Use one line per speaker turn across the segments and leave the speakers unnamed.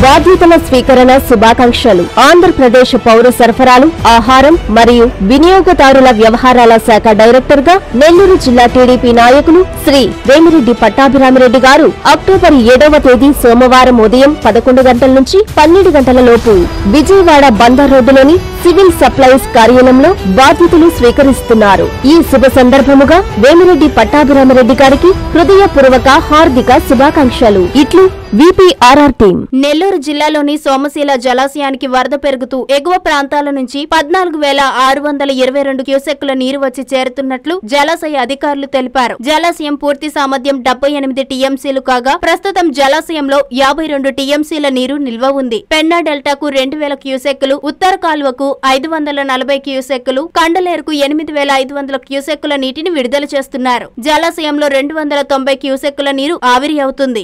బాధ్యతల స్వీకరణ శుభాకాంక్షలు ఆంధ్రప్రదేశ్ పౌర సరఫరాలు ఆహారం మరియు వినియోగదారుల వ్యవహారాల శాఖ డైరెక్టర్ గా నెల్లూరు జిల్లా టీడీపీ నాయకులు శ్రీ వేమిరెడ్డి పట్టాభిరామిరెడ్డి గారు అక్టోబర్ ఏడవ తేదీ సోమవారం ఉదయం పదకొండు గంటల నుంచి పన్నెండు గంటల లోపు విజయవాడ బందర్ రోడ్డులోని సివిల్ సప్లైస్ కార్యాలయంలో బాధ్యతలు స్వీకరిస్తున్నారు ఈ శుభ సందర్భముగా వేమిరెడ్డి పట్టాభిరామిరెడ్డి గారికి హృదయపూర్వక హార్దిక శుభాకాంక్షలు ఇట్లు విపిఆర్ఆర్ టీం
నెల్లూరు జిల్లాలోని సోమశీల జలాశయానికి వరద పెరుగుతూ ఎగువ ప్రాంతాల నుంచి పద్నాలుగు వేల ఆరు వందల ఇరవై రెండు క్యూసెక్కుల నీరు వచ్చి చేరుతున్నట్లు జలాశయ అధికారులు తెలిపారు జలాశయం పూర్తి సామర్థ్యం డెబ్బై ఎనిమిది టీఎంసీలు కాగా ప్రస్తుతం జలాశయంలో యాభై రెండు టీఎంసీల నీరు నిల్వ ఉంది పెన్నా డెల్టాకు రెండు వేల క్యూసెక్కులు ఉత్తర కాలువకు ఐదు వందల నలభై క్యూసెక్కులు కండలేరుకు ఎనిమిది వేల ఐదు వందల క్యూసెక్కుల నీటిని విడుదల చేస్తున్నారు జలాశయంలో రెండు వందల తొంభై క్యూసెక్కుల నీరు ఆవిరి అవుతుంది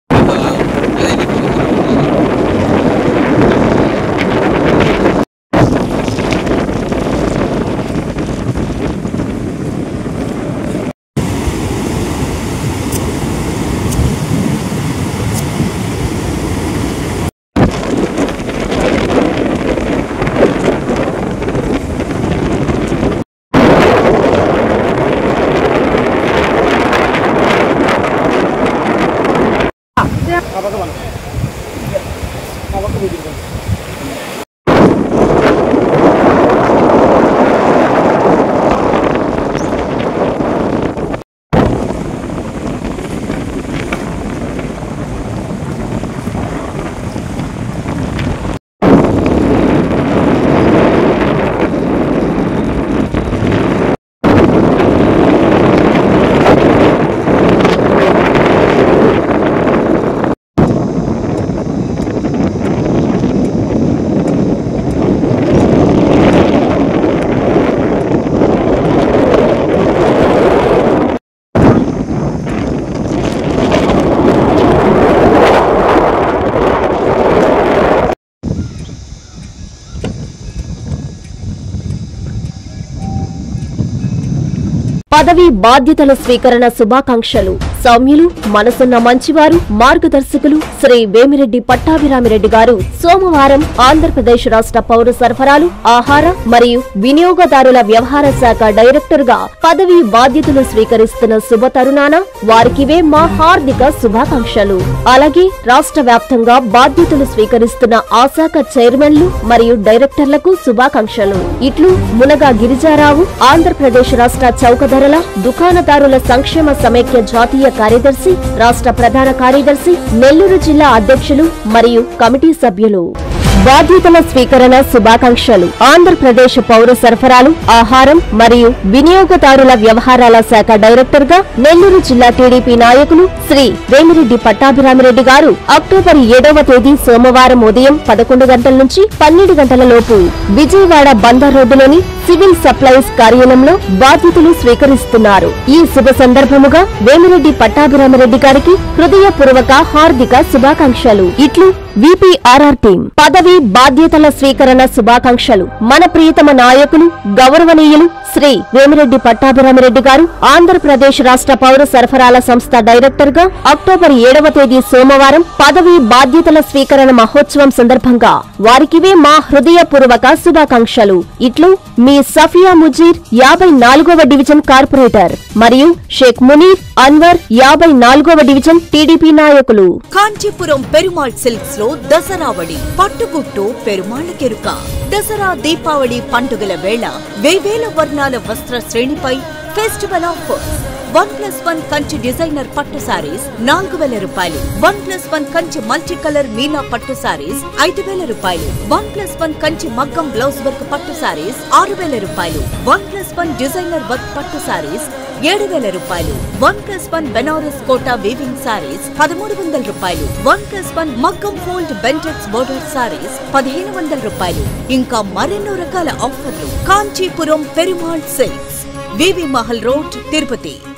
పదవి బాధ్యతల స్వీకరణ శుభాకాంక్షలు సౌమ్యులు మనసున్న మంచివారు మార్గదర్శకులు శ్రీ వేమిరెడ్డి పట్టాభిరామిరెడ్డి గారు సోమవారం ఆంధ్రప్రదేశ్ రాష్ట్ర పౌర సరఫరాలు ఆహార మరియు వినియోగదారుల వ్యవహార శాఖ డైరెక్టర్ గా పదవి బాధ్యతలు స్వీకరిస్తున్న శుభ తరుణాన వారికివే మా హార్దిక శుభాకాంక్షలు అలాగే రాష్ట్ర వ్యాప్తంగా బాధ్యతలు స్వీకరిస్తున్న ఆ శాఖ చైర్మన్లు మరియు డైరెక్టర్లకు శుభాకాంక్షలు ఇట్లు మునగా గిరిజారావు ఆంధ్రప్రదేశ్ రాష్ట్ర చౌకధరల దుకాణదారుల సంక్షేమ సమైక్య జాతీయ కార్యదర్శి రాష్ట్ర ప్రధాన కార్యదర్శి నెల్లూరు జిల్లా అధ్యక్షులు మరియు కమిటీ సభ్యులు బాధ్యతల స్వీకరణ శుభాకాంక్షలు ఆంధ్రప్రదేశ్ పౌర సరఫరాలు ఆహారం మరియు వినియోగదారుల వ్యవహారాల శాఖ డైరెక్టర్ గా నెల్లూరు జిల్లా టీడీపీ నాయకులు శ్రీ వేమిరెడ్డి పట్టాభిరామిరెడ్డి గారు అక్టోబర్ ఏడవ తేదీ సోమవారం ఉదయం పదకొండు గంటల నుంచి పన్నెండు గంటల లోపు విజయవాడ బందర్ రోడ్డులోని సివిల్ సప్లైస్ కార్యాలయంలో బాధ్యతలు స్వీకరిస్తున్నారు ఈ శుభ సందర్భముగా వేమిరెడ్డి పట్టాభిరామరెడ్డి గారికి హృదయపూర్వక హార్దిక శుభాకాంక్షలు ఇట్లు విపిఆర్ఆర్ టీం పదవి బాధ్యతల స్వీకరణ శుభాకాంక్షలు మన ప్రియతమ నాయకులు గౌరవనీయులు శ్రీ వేమిరెడ్డి పట్టాభిరామరెడ్డి గారు ఆంధ్రప్రదేశ్ రాష్ట్ర పౌర సరఫరాల సంస్థ డైరెక్టర్ గా అక్టోబర్ ఏడవ తేదీ సోమవారం పదవి బాధ్యతల స్వీకరణ మహోత్సవం సందర్భంగా వారికివే మా హృదయపూర్వక శుభాకాంక్షలు ఇట్లు మీ సఫియా ముజీర్ యాభై నాలుగవ డివిజన్ కార్పొరేటర్ మరియు షేక్ మునీర్ అన్వర్ యాభై నాలుగవ డివిజన్ టీడీపీ నాయకులు
కాంచీపురం పెరుమాళ్ సిల్క్స్ లో దసరావళి పట్టుగుట్టు పెరుమాళ్ కెరుక దసరా దీపావళి పండుగల వేళ వేవేల వర్ణాల వస్త్ర శ్రేణిపై festival offers one plus one Kanchi designer పట్టు సారీస్ నాలుగు వేల రూపాయలు one plus one Kanchi multi colour మీనా పట్టు సారీస్ ఐదు వేల రూపాయలు వన్ ప్లస్ వన్ కంచి మగ్గం బ్లౌజ్ వర్క్ పట్టు సారీస్ ఆరు వేల రూపాయలు one plus one designer work పట్టు సారీస్ ఏడు వేల రూపాయలు one plus one Banaras Kota weaving sarees పదమూడు వందల రూపాయలు వన్ ప్లస్ వన్ మగ్గం ఫోల్డ్ బెంటెక్స్ బోర్డర్ సారీస్ పదిహేను వందల రూపాయలు ఇంకా మరెన్నో రకాల ఆఫర్లు Kanchipuram Perumal silks VV Mahal road Tirupati